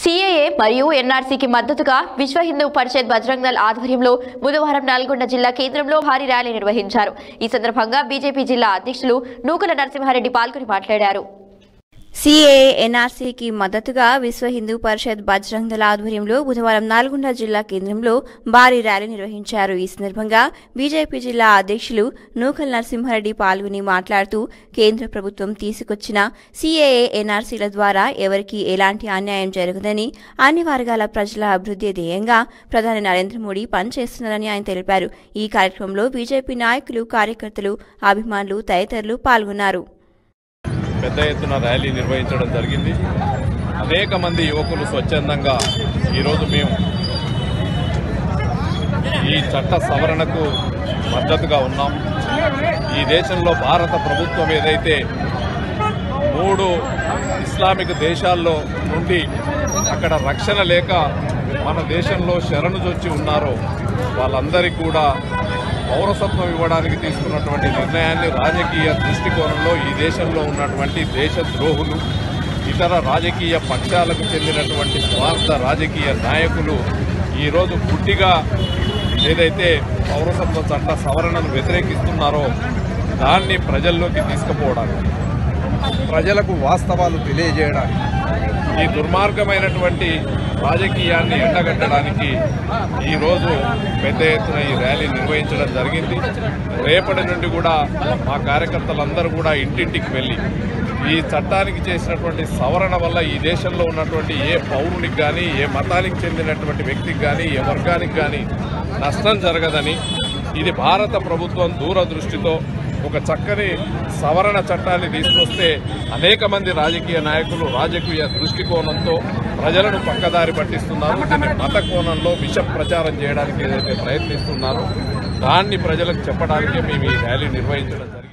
CAA మరియు ఎన్ఆర్సీకి మద్దతుగా విశ్వ హిందూ పరిషత్ బజరంగ్ దళ్ ఆధ్వర్యంలో బుధవారం నల్గొండ జిల్లా కేంద్రంలో భారీ ర్యాలీ నిర్వహించారు ఈ సందర్భంగా బీజేపీ జిల్లా అధ్యక్షులు నూకల నరసింహారెడ్డి పాల్గొని మాట్లాడారు సిఏఏ ఎన్ఆర్సీకి మద్దతుగా విశ్వ హిందూ పరిషత్ బజరంగ్ దళ ఆధ్వర్యంలో బుధవారం నల్గొండ జిల్లా కేంద్రంలో భారీ ర్యాలీ నిర్వహించారు ఈ సందర్భంగా బీజేపీ జిల్లా అధ్యక్షులు నూకల్ నరసింహారెడ్డి పాల్గొని మాట్లాడుతూ కేంద్ర ప్రభుత్వం తీసుకొచ్చిన సిఏఏ ఎన్ఆర్సీల ద్వారా ఎవరికీ ఎలాంటి అన్యాయం జరగదని అన్ని వర్గాల ప్రజల అభివృద్ధి ధ్యేయంగా ప్రధాని నరేంద్ర మోడీ పనిచేస్తున్నారని ఆయన తెలిపారు ఈ కార్యక్రమంలో బీజేపీ నాయకులు కార్యకర్తలు అభిమానులు తదితరులు పాల్గొన్నారు పెద్ద ఎత్తున ర్యాలీ నిర్వహించడం జరిగింది అనేక మంది యువకులు స్వచ్ఛందంగా ఈరోజు మేము ఈ చట్ట సవరణకు మద్దతుగా ఉన్నాం ఈ దేశంలో భారత ప్రభుత్వం ఏదైతే మూడు ఇస్లామిక్ దేశాల్లో నుండి అక్కడ రక్షణ లేక మన దేశంలో శరణు చొచ్చి ఉన్నారో వాళ్ళందరికీ కూడా పౌరసత్వం ఇవ్వడానికి తీసుకున్నటువంటి నిర్ణయాన్ని రాజకీయ దృష్టికోణంలో ఈ దేశంలో ఉన్నటువంటి దేశ ద్రోహులు ఇతర రాజకీయ పక్షాలకు చెందినటువంటి స్వార్థ రాజకీయ నాయకులు ఈరోజు గుడ్డిగా ఏదైతే పౌరసత్వ చట్ట సవరణను వ్యతిరేకిస్తున్నారో దాన్ని ప్రజల్లోకి తీసుకుపోవడానికి ప్రజలకు వాస్తవాలు తెలియజేయడానికి ఈ దుర్మార్గమైనటువంటి రాజకీయాన్ని ఎండగట్టడానికి ఈరోజు పెద్ద ఎత్తున ఈ ర్యాలీ నిర్వహించడం జరిగింది రేపటి నుండి కూడా మా కార్యకర్తలందరూ కూడా ఇంటింటికి వెళ్ళి ఈ చట్టానికి చేసినటువంటి సవరణ వల్ల ఈ దేశంలో ఉన్నటువంటి ఏ పౌరునికి కానీ ఏ మతానికి చెందినటువంటి వ్యక్తికి కానీ ఏ వర్గానికి కానీ నష్టం జరగదని ఇది భారత ప్రభుత్వం దూరదృష్టితో ఒక చక్కని సవరణ చట్టాన్ని తీసుకొస్తే అనేక మంది రాజకీయ నాయకులు రాజకీయ దృష్టికోణంతో ప్రజలను పక్కదారి పట్టిస్తున్నారు దీన్ని మత కోణంలో విష ప్రచారం చేయడానికి ఏదైతే ప్రయత్నిస్తున్నారో దాన్ని ప్రజలకు చెప్పడానికే మేము ఈ ర్యాలీ నిర్వహించడం జరిగింది